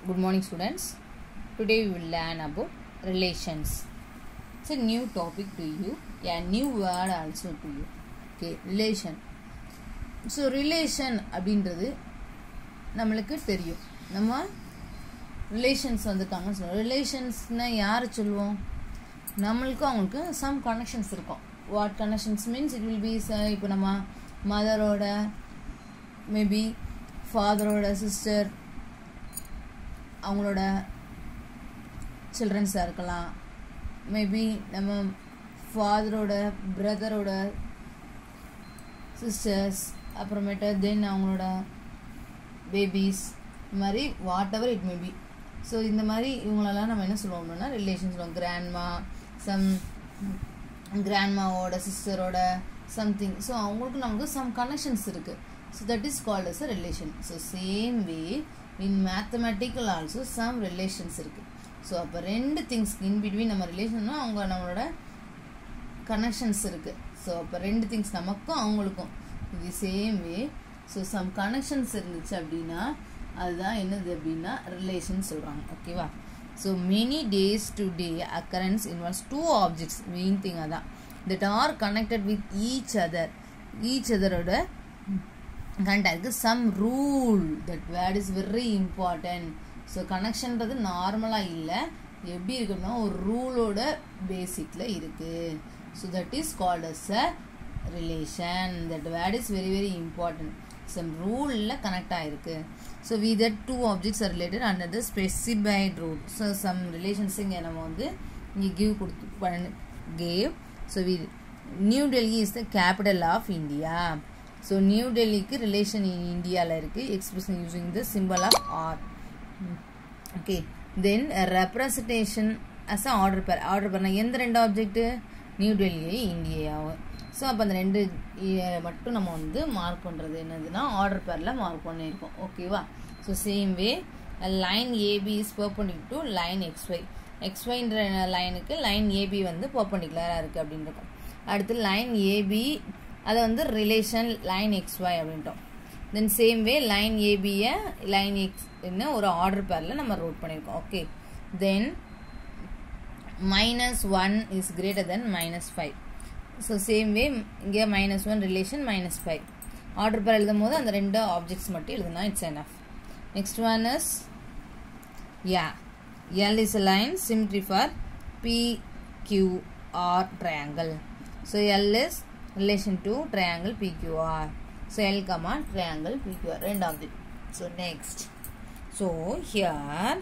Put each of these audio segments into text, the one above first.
Good morning, students. Today we will learn about relations. It's a new topic to you, a new word also to you. Okay, relation. So relation அப்படின்றது நம்மளுக்கு தெரியும் நம்ம relations வந்திருக்காங்கன்னு சொல்லுவோம் ரிலேஷன்ஸ்னால் யாரை சொல்லுவோம் நம்மளுக்கும் அவங்களுக்கு சம் கனெக்ஷன்ஸ் இருக்கும் what connections means it will be இப்போ நம்ம மதரோட மேபி ஃபாதரோட சிஸ்டர் அவங்களோட சில்ட்ரன்ஸாக இருக்கலாம் மேபி நம்ம ஃபாதரோட பிரதரோட சிஸ்டர்ஸ் அப்புறமேட்டு தென் அவங்களோட பேபிஸ் இந்த மாதிரி whatever it maybe so இந்த மாதிரி இவங்களெல்லாம் நம்ம என்ன சொல்லுவோம்னா ரிலேஷன் சொல்லுவோம் கிராண்ட்மா சம் கிராண்ட்மாவோட சிஸ்டரோட சம்திங் ஸோ அவங்களுக்கு நமக்கு சம் கனெக்ஷன்ஸ் இருக்குது so that is called as a relation so same way in mathematical also some relations இருக்குது ஸோ அப்போ ரெண்டு திங்ஸ் இன் பிட்வீன் நம்ம ரிலேஷன்னா அவங்க நம்மளோட கனெக்ஷன்ஸ் இருக்குது ஸோ அப்போ ரெண்டு திங்ஸ் நமக்கும் அவங்களுக்கும் இது same way so some connections இருந்துச்சு அப்படின்னா அதுதான் என்னது அப்படின்னா ரிலேஷன் சொல்கிறாங்க ஓகேவா so many days to day occurrence involves two objects main thing அதான் that are connected with each other each அதரோட connect some rule that word is very important so கனெக்ஷன்றது நார்மலாக இல்லை எப்படி இருக்குன்னா ஒரு ரூலோட பேசிக்கில் இருக்குது so that is called as a relation that word is very very important some ரூலில் connect ஆகிருக்கு so we that two objects are related under the specified rule so some relations இங்கே நம்ம வந்து இங்கே கிவ் கொடுத்து பண்ண gave so we New Delhi is the capital of India so new டெல்லிக்கு relation இந்தியாவில் இருக்குது expression using the symbol of R okay then representation as a order pair order பண்ணால் எந்த ரெண்டு ஆப்ஜெக்ட்டு நியூ டெல்லி இந்தியாவும் ஸோ அப்போ அந்த ரெண்டு மட்டும் நம்ம வந்து மார்க் பண்ணுறது என்னதுன்னா ஆர்டர் பேரில் மார்க் பண்ணியிருக்கோம் ஓகேவா so same way line AB is perpendicular to line XY எக்ஸ்ஒய்ன்ற லைனுக்கு லைன் ஏபி வந்து பர்பண்டிகுலராக இருக்குது அப்படின்னு இருக்கும் அடுத்து லைன் ஏபி அதை வந்து ரிலேஷன் லைன் எக்ஸ்ஒய் அப்படின்ட்டோம் தென் சேம் வே லைன் ஏபியை லைன் எக்ஸ் என்ன ஒரு ஆர்டர் பேரில் நம்ம ரோட் பண்ணியிருக்கோம் okay then minus one is greater than minus five so same way இங்கே minus one relation minus five order pair எழுதும் போது அந்த ரெண்டு ஆப்ஜெக்ட்ஸ் மட்டும் எழுதுனா it's enough next one is yeah L is a line symmetry for P Q R triangle so L is relation to triangle PQR so L comma triangle PQR ரெண்டு object so next so here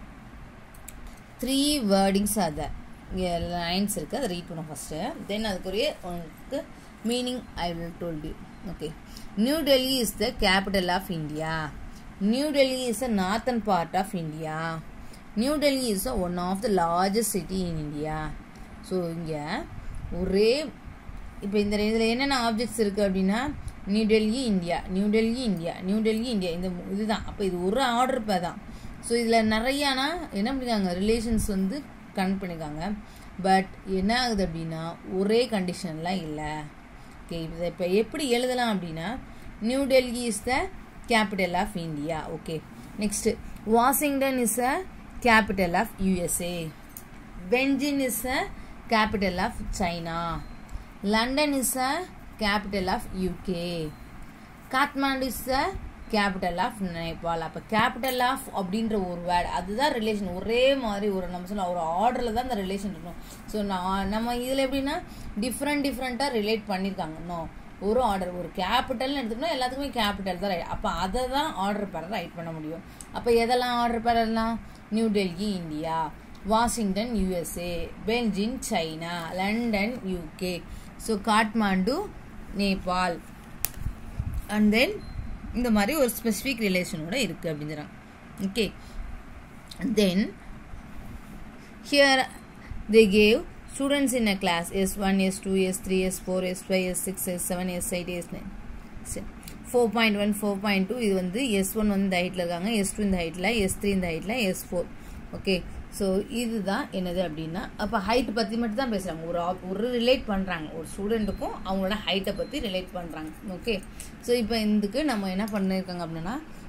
three wordings are there இங்கே lines இருக்குது அதை read பண்ணும் first then அதுக்குரிய உங்களுக்கு meaning I will told you okay New Delhi is the capital of India New Delhi is a northern part of India New Delhi is one of the largest city in India so இங்கே ஒரே இப்போ இந்த இதில் என்னென்ன ஆப்ஜெக்ட்ஸ் இருக்குது அப்படின்னா New Delhi India New Delhi India New Delhi India இந்த இதுதான் அப்போ இது ஒரு ஆர்டர் இப்போ தான் ஸோ இதில் நிறையானா என்ன பண்ணிருக்காங்க ரிலேஷன்ஸ் வந்து கனெக்ட் பண்ணியிருக்காங்க பட் என்ன ஆகுது அப்படின்னா ஒரே கண்டிஷன்லாம் இல்லை ஓகே இதை இப்போ எப்படி எழுதலாம் அப்படின்னா New Delhi is the capital of India okay next Washington is a capital of USA Beijing is a capital of China London is a capital of UK Kathmandu is a capital of Nepal அப்போ கேபிட்டல் ஆஃப் அப்படின்ற ஒரு word அதுதான் relation ஒரே மாதிரி ஒரு நம்ம சொல்ல ஒரு ஆர்டரில் தான் அந்த ரிலேஷன் இருக்கும் ஸோ நான் நம்ம இதில் எப்படின்னா டிஃப்ரெண்ட் டிஃப்ரெண்ட்டாக ரிலேட் பண்ணியிருக்காங்க இன்னும் ஒரு ஆர்டர் ஒரு கேபிட்டல்னு எடுத்துக்கிட்டோம் எல்லாத்துக்குமே கேபிட்டல் தான் ரைட் அப்போ அதை தான் ஆர்டர் பேர ரைட் பண்ண முடியும் அப்போ எதெல்லாம் ஆர்டர் பேரெல்லாம் New Delhi India Washington USA Beijing China London UK so Kathmandu Nepal and then இந்த மாதிரி ஒரு ஸ்பெசிஃபிக் ரிலேஷனோட இருக்குது அப்படிங்கிறாங்க okay then here they gave students in a class S one S two S three S four S five S six S seven S eight S nine four point one four point two இது வந்து S one வந்து இந்த ஹைட்டில் இருக்காங்க S two இந்த ஹைட்டில் S three இந்த ஹைட்டில் எஸ் ஃபோர் ஓகே ஸோ இதுதான் என்னது அப்படின்னா அப்போ ஹைட் பற்றி மட்டும் தான் பேசுகிறாங்க ஒரு ஒரு ரிலேட் பண்ணுறாங்க ஒரு ஸ்டூடெண்ட்டுக்கும் அவங்களோட ஹைட்டை பற்றி ரிலேட் பண்ணுறாங்க ஓகே ஸோ இப்போ இதுக்கு நம்ம என்ன பண்ணியிருக்காங்க அப்படின்னா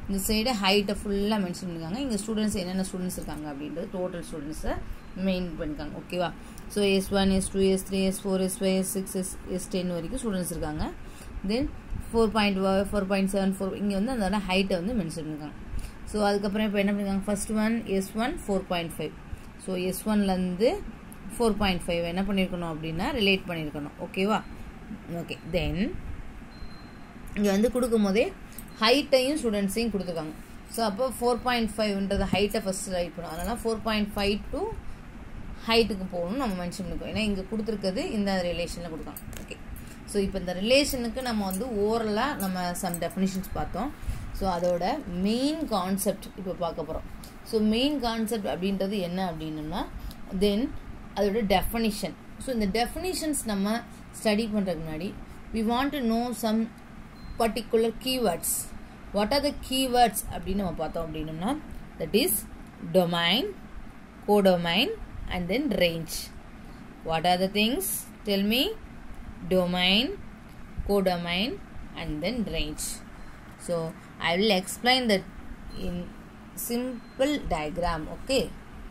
இந்த சைடு ஹைட்டை ஃபுல்லாக மென்ஷன் பண்ணியிருக்காங்க இங்கே ஸ்டூடெண்ட்ஸ் என்னென்ன ஸ்டூடெண்ட்ஸ் இருக்காங்க அப்படின்றது டோட்டல் ஸ்டூடெண்ட்ஸை மெயின் பண்ணியிருக்காங்க ஓகேவா so S one S two S three S four S five S six S S ten வரைக்கும் ஸ்டூடெண்ட்ஸ் இருக்காங்க then four point four point seven four இங்கே வந்து அதோட ஹைட்டை வந்து மென்ஷன் பண்ணியிருக்காங்க ஸோ அதுக்கப்புறம் இப்போ என்ன பண்ணியிருக்காங்க first one S one four point five so S ஒன்லேருந்து ஃபோர் பாயிண்ட் ஃபைவ் என்ன பண்ணியிருக்கணும் அப்படின்னா ரிலேட் பண்ணியிருக்கணும் ஓகேவா ஓகே தென் இங்கே வந்து கொடுக்கும் போதே ஹைட்டையும் ஸ்டூடெண்ட்ஸையும் கொடுத்துருக்காங்க ஸோ அப்போ ஃபோர் பாயிண்ட் ஃபைவ்ன்றது ஹைட்டை ஃபஸ்ட் ரைட் பண்ணும் அதனால் ஃபோர் பாயிண்ட் ஃபைவ் டு ஹைட்டுக்கு போகணும்னு நம்ம மென்ஷன் பண்ணிக்கோம் ஏன்னா இங்கே கொடுத்துருக்கிறது இந்த ரிலேஷனில் கொடுக்கலாம் ஓகே ஸோ இப்போ இந்த ரிலேஷனுக்கு நம்ம வந்து ஓரலாக நம்ம சம் டெஃபினிஷன்ஸ் பார்த்தோம் ஸோ அதோட மெயின் கான்செப்ட் இப்போ பார்க்க போகிறோம் ஸோ மெயின் கான்செப்ட் அப்படின்றது என்ன அப்படின்னா தென் அதோட டெஃபனிஷன் ஸோ இந்த டெஃபனிஷன்ஸ் நம்ம ஸ்டடி பண்ணுறதுக்கு முன்னாடி we want to know some particular keywords what are the keywords அப்படின்னு நம்ம பார்த்தோம் அப்படின்னம்னா that is domain codomain and then range. What are the things? Tell me. Domain, codomain and then range. So I will explain that in simple diagram. Okay.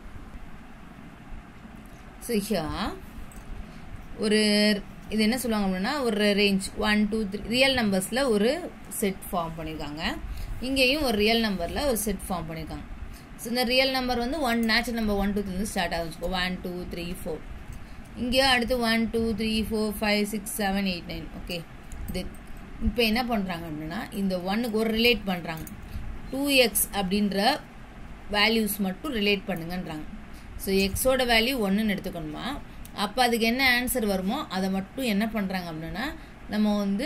So here ஒரு இது என்ன சொல்லுவாங்க அப்படின்னா ஒரு range one two three real நம்பர்ஸில் ஒரு set form பண்ணியிருக்காங்க இங்கேயும் ஒரு ரியல் நம்பரில் ஒரு செட் ஃபார்ம் பண்ணியிருக்காங்க ஸோ இந்த ரியல் நம்பர் வந்து one natural number one two three start ஆகும் வச்சுக்கோ ஒன் டூ த்ரீ ஃபோர் இங்கே அடுத்து one two three four five six seven eight nine okay இது இப்போ என்ன பண்ணுறாங்க அப்படின்னா இந்த ஒன்னுக்கு ஒரு ரிலேட் பண்ணுறாங்க டூ எக்ஸ் அப்படின்ற வேல்யூஸ் மட்டும் ரிலேட் பண்ணுங்கன்றாங்க ஸோ எக்ஸோட வேல்யூ ஒன்றுன்னு எடுத்துக்கணுமா அப்போ அதுக்கு என்ன ஆன்சர் வருமோ அதை மட்டும் என்ன பண்ணுறாங்க அப்படின்னா நம்ம வந்து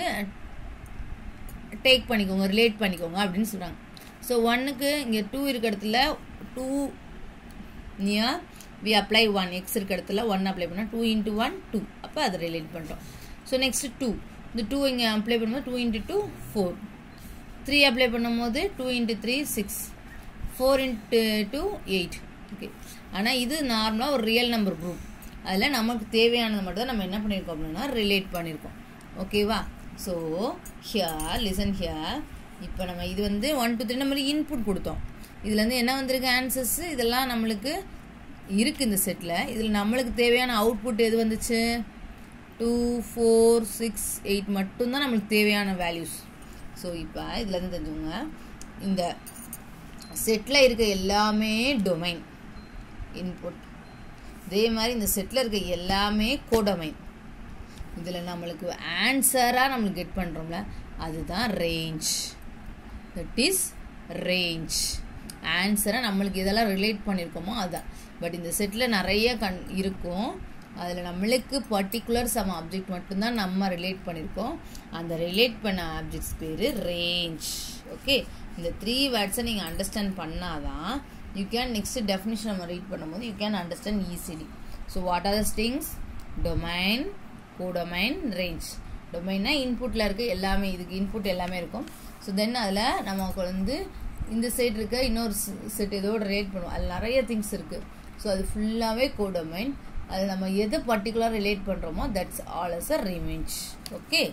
டேக் பண்ணிக்கோங்க ரிலேட் பண்ணிக்கோங்க அப்படின்னு சொல்கிறாங்க ஸோ ஒன்னுக்கு இங்கே டூ இருக்க இடத்துல two near we apply one X இருக்க இடத்துல ஒன் அப்ளை பண்ணால் டூ இன்ட்டு ஒன் டூ அப்போ அதை ரிலேட் பண்ணுறோம் ஸோ நெக்ஸ்ட் டூ இந்த டூ இங்கே அப்ளை பண்ணும்போது two into two four three apply பண்ணும்போது two into three six four into two eight okay ஆனால் இது நார்மலாக ஒரு ரியல் நம்பர் குரூப் அதில் நமக்கு தேவையானது மட்டும் தான் நம்ம என்ன பண்ணியிருக்கோம் அப்படின்னா ரிலேட் பண்ணியிருக்கோம் ஓகேவா ஸோ ஹியர் லிசன் ஹியர் இப்போ நம்ம இது வந்து ஒன் டூ த்ரீ நம்ம இன்புட் கொடுத்தோம் இதில் வந்து என்ன வந்திருக்கு ஆன்சர்ஸ் இதெல்லாம் நம்மளுக்கு இருக்குது இந்த செட்டில் இதில் நம்மளுக்கு தேவையான அவுட்புட் எது வந்துச்சு டூ ஃபோர் சிக்ஸ் எயிட் மட்டும்தான் நம்மளுக்கு தேவையான வேல்யூஸ் ஸோ இப்போ இதில் இருந்து தெரிஞ்சுங்க இந்த செட்டில் இருக்க எல்லாமே டொமைன் இன்புட் இதே மாதிரி இந்த செட்டில் இருக்க எல்லாமே கோடொமைன் இதில் நம்மளுக்கு ஆன்சராக நம்மளுக்கு கெட் பண்ணுறோம்ல அதுதான் ரேஞ்ச் தட் இஸ் ரேஞ்ச் ஆன்சரை நம்மளுக்கு இதெல்லாம் ரிலேட் பண்ணியிருக்கோமோ அதுதான் பட் இந்த செட்டில் நிறைய கண் இருக்கும் அதில் நம்மளுக்கு பர்டிகுலர் சம் ஆப்ஜெக்ட் மட்டும்தான் நம்ம ரிலேட் பண்ணியிருக்கோம் அந்த ரிலேட் பண்ண ஆப்ஜெக்ட்ஸ் பேர் ரேஞ்ச் ஓகே இந்த த்ரீ வேர்ட்ஸை நீங்கள் அண்டர்ஸ்டாண்ட் பண்ணாதான் யூ கேன் நெக்ஸ்ட் டெஃபினிஷன் நம்ம ரீட் பண்ணும்போது you can understand easily so what are the things domain codomain range டொமைன்னா இன்புட்டில் இருக்க எல்லாமே இதுக்கு இன்புட் எல்லாமே இருக்கும் ஸோ தென் அதில் நமக்கு வந்து இந்த சைடு இருக்க இன்னொரு செட் இதோட ரிலேட் பண்ணுவோம் அதில் நிறைய திங்ஸ் இருக்குது ஸோ அது ஃபுல்லாகவே கோடொமைன் அதில் நம்ம எது பர்டிகுலர் ரிலேட் பண்ணுறோமோ that's all as a range okay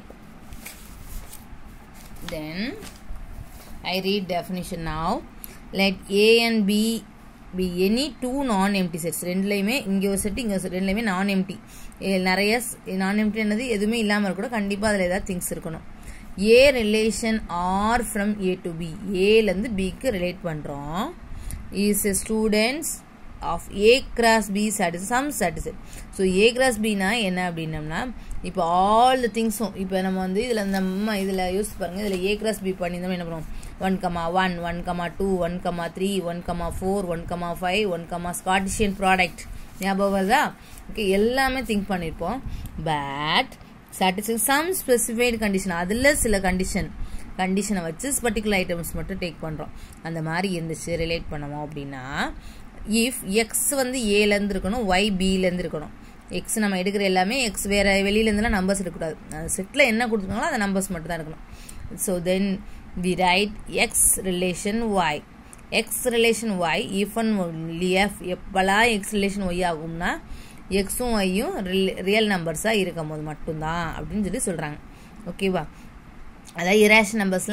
then I read definition now let A and B be any two non empty sets ரெண்டுலேயுமே இங்கே ஒரு செட்டு இங்கே ஒரு செட் ரெண்டுலேயுமே நான் எம்டி நிறைய நான் எம்டி என்னது எதுவுமே இல்லாமல் இருக்கக்கூட கண்டிப்பாக அதில் ஏதாவது திங்ஸ் இருக்கணும் A relation R from A to B ஏலேருந்து பிக்கு ரிலேட் பண்ணுறோம் is a students of A cross B சாட்டிஸ் some satisfied so A cross பினா என்ன அப்படின்னம்னா இப்போ ஆல் த திங்ஸும் இப்போ நம்ம வந்து இதில் நம்ம இதில் யூஸ் பாருங்கள் இதில் ஏ கிராஸ் பி பண்ணியிருந்தோம் என்ன பண்ணுவோம் one comma one one comma two one comma three one comma four one comma five one comma Cartesian product ஞாபகம் வருதா ஓகே எல்லாமே திங்க் பண்ணியிருப்போம் but satisfy some specified condition அதில் சில கண்டிஷன் கண்டிஷனை வச்சு பர்டிகுலர் ஐட்டம்ஸ் மட்டும் டேக் பண்ணுறோம் அந்த மாதிரி இருந்துச்சு ரிலேட் பண்ணுவோம் அப்படின்னா இஃப் எக்ஸ் வந்து ஏலேருந்து இருக்கணும் ஒய் பிலேருந்து இருக்கணும் எக்ஸ் நம்ம எடுக்கிற எல்லாமே எக்ஸ் வேறு வெளியிலேருந்துலாம் நம்பர்ஸ் இருக்கக்கூடாது அந்த செட்டில் என்ன கொடுத்துருக்காங்களோ அந்த நம்பர்ஸ் மட்டும் தான் இருக்கணும் so then we write X relation Y X relation Y if and only if எப்போல்லாம் எக்ஸ் ரிலேஷன் ஒய் ஆகும்னா எக்ஸும் ஒய்யும் ரியல் நம்பர்ஸாக இருக்கும் போது மட்டும்தான் அப்படின்னு சொல்லி சொல்கிறாங்க ஓகேவா அதாவது இரேஷன் நம்பர்ஸ்லாம்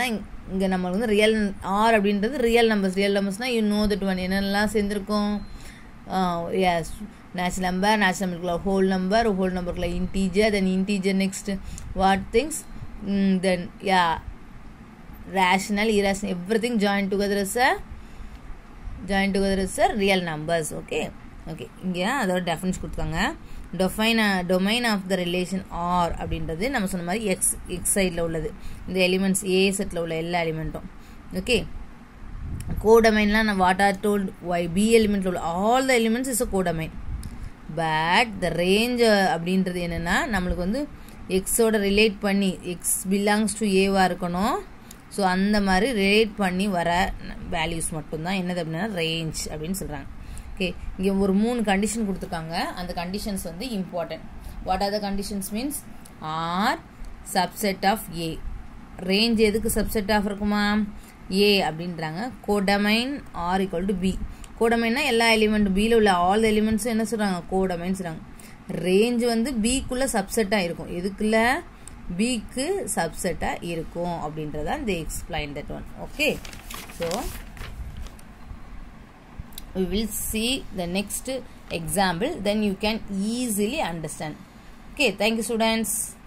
இங்கே நம்மளுக்கு வந்து ரியல் ஆர் அப்படின்றது ரியல் நம்பர்ஸ் ரியல் நம்பர்ஸ்னால் யூ நோ தட் ஒன் என்னெல்லாம் சேர்ந்துருக்கும் எஸ் நேச்சுரல் நம்பர் நேச்சுரல் நம்பருக்குள்ள ஹோல் நம்பர் ஹோல் நம்பருக்குள்ள integer then integer next what things then yeah rational irrational every thing join together is a join together is a real numbers okay okay இங்கே அதோட difference கொடுத்தாங்க define domain of the relation R அப்படின்றது நம்ம சொன்ன மாதிரி X X சைடில் உள்ளது இந்த எலிமெண்ட்ஸ் ஏ செட்டில் உள்ள எல்லா எலிமெண்ட்டும் ஓகே கோடமைன்லாம் நான் what are told Y B எலிமெண்ட்டில் உள்ள all the elements is a codomain but the range அப்படின்றது என்னென்னா நம்மளுக்கு வந்து எக்ஸோட ரிலேட் பண்ணி எக்ஸ் பிலாங்ஸ் டு ஏவாக இருக்கணும் ஸோ அந்த மாதிரி ரிலேட் பண்ணி வர வேல்யூஸ் மட்டும்தான் என்னது அப்படின்னா ரேஞ்ச் அப்படின்னு சொல்கிறாங்க ஓகே இங்கே ஒரு மூணு கண்டிஷன் கொடுத்துருக்காங்க அந்த கண்டிஷன்ஸ் வந்து important what are the conditions means R subset of A range எதுக்கு சப்செட் ஆஃப் இருக்குமா ஏ அப்படின்றாங்க codomain R equal to B கோடமைன்னா எல்லா எலிமெண்ட் பியில் உள்ள ஆல் எலிமெண்ட்ஸும் என்ன சொல்கிறாங்க கோடமைன்னு சொல்கிறாங்க ரேஞ்ச் வந்து பிக்குள்ளே சப்செட்டாக இருக்கும் எதுக்குள்ள பிக்கு சப்செட்டாக இருக்கும் அப்படின்றதான் the explain that one okay so we will see the next example then you can easily understand okay thank you students